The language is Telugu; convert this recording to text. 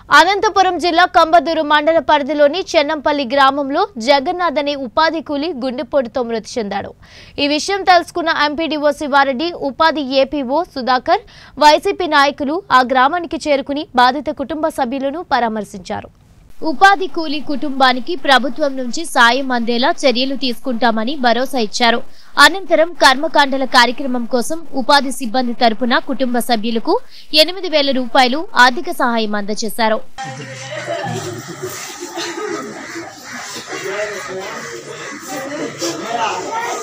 అనంతపురం జిల్లా కంబదూరు మండల పరిధిలోని చెన్నంపల్లి గ్రామంలో జగన్నాథ్ అనే ఉపాధి కూలి గుండెపోటుతో మృతి చెందాడు ఈ విషయం తెలుసుకున్న ఎంపీడీఓ శివారెడ్డి ఉపాధి ఏపీఓ సుధాకర్ వైసీపీ నాయకులు ఆ గ్రామానికి చేరుకుని బాధిత కుటుంబ సభ్యులను పరామర్శించారు ఉపాధి కూలీ కుటుంబానికి ప్రభుత్వం నుంచి సాయం అందేలా చర్యలు తీసుకుంటామని భరోసా ఇచ్చారు అనంతరం కర్మకాండల కార్యక్రమం కోసం ఉపాధి సిబ్బంది తరపున కుటుంబ సభ్యులకు ఎనిమిది వేల రూపాయలు ఆర్థిక సహాయం అందజేశారు ఆ